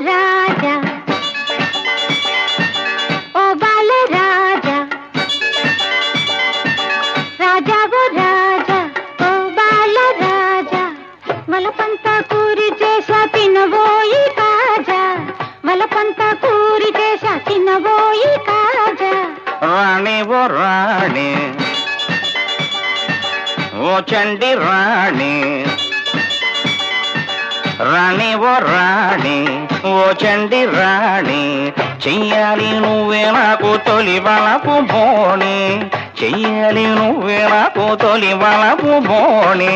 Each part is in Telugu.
రాజా ఓ బాల రాజా రాజా ఓ రాజా ఓ బాల రాజా వలపంతా కూరి చేసా తినబోయి కాజా వలపంతా కూరి చేసా తినబోయి కాజా రాణి ఓ రాణి ఓ చండి రాణి రాణి ఓ రాణి ఓ చండి రాణి చెయ్యాలి నువ్వే నాకు తొలి వలపు బోణి చెయ్యాలి నువ్వే నాకు తొలి వలపు బోణి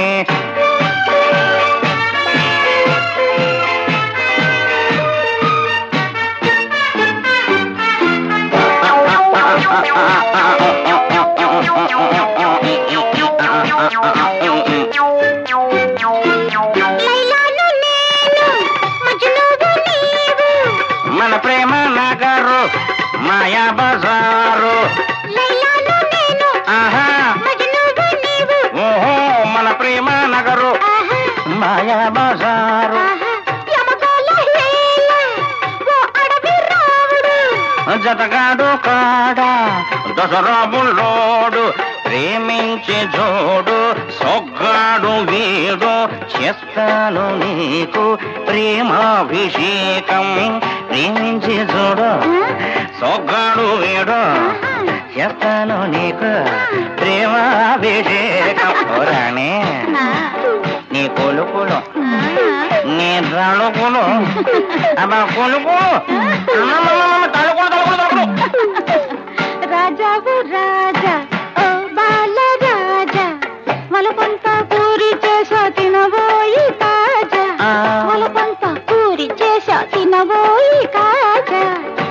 లైలాను నేను మజ్నువు నీవు మన ప్రేమ నగరు మాయా బజారు లైలాను నేను ఆహా మజ్నువు నీవు ఓహో మన ప్రేమ నగరు ఆహా మాయా బజారు ఆహా యమగోళ హేళ ఓ అడవి రావుడు జతగాడు కాడ దసరాబుల్లోడు ప్రేమించి జోడు సొగ్గాడు వీడు చేస్తాను నీకు ప్రేమాభిషేకం ప్రేమించి చూడు సొగ్గాడు వీడు చేస్తాను నీకు ప్రేమాభిషేకం ఓ రాణి నీ కొలుకులు నీ తలుకులు అబ్బా కొలుకులు అమ్మమ్మమ్మ, తలుకులు తలుకులు తలుకులు రాజావు రాజా ఓ బాల రాజా వలపంత పూరి చేసా తినబోయి కాజా ఆ. వలపంత పూరి చేసా తినబోయి కాజా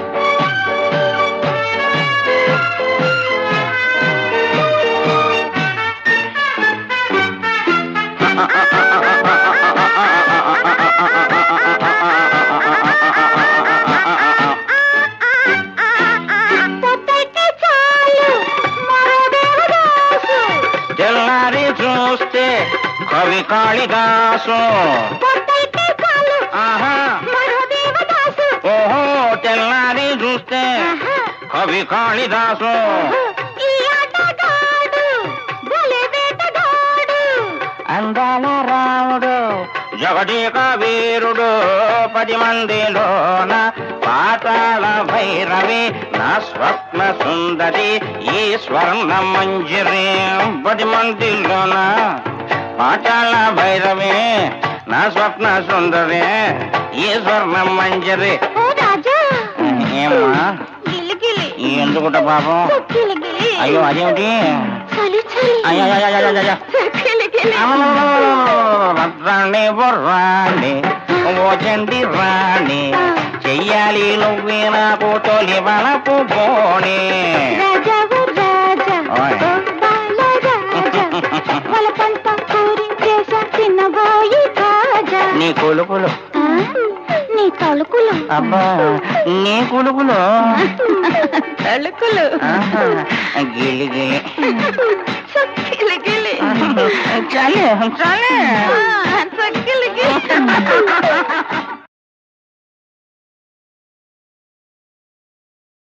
పొద్దైతే చాలు మరో దేవదాసు తెల్లారి చూస్తే కవి కాళిదాసు పొద్దైతే చాలు ఆహా మరో దేవదాసు ఓహో తెల్లారి చూస్తే ఆహా. కవి కాళిదాసు ఈ ఆటగాడు భలే వేటగాడు అందాల రాముడు జగదీక వీరుడు పది మందిలోన పాతాళ భైరవి నా స్వప్న సుందరి ఈ స్వర్ణ మంజరి పది మందిలోన పాతాళ భైరవి నా స్వప్న సుందరి ఈ స్వర్ణ మంజరి ఓ రాజా ఏమ్మా గిలిగిలి ఎందుకుంట పాపం గిలిగిలి అయ్యో అదేమిటి చలి చలి అయ్యో అయ్యో, అయ్యో, అయ్యో, అయ్యో. గిలిగిలి రాణి ఓ రాణి ఓ చండి రాణి చెయ్యాలి నువ్వే నాకు తొలి వలపు బోణి రాజా ఓ రాజా ఓయ్. ఓ బాల రాజా వలపంత పూరి చేసా తినబోయి కాజా నీ కొలుకులు ఆ, నీ తలుకులు అబ్బా నీ కొలుకులు తలుకులు ఆహా, గిలి గిలి గిలిగిలి చాలే చాలే గిలి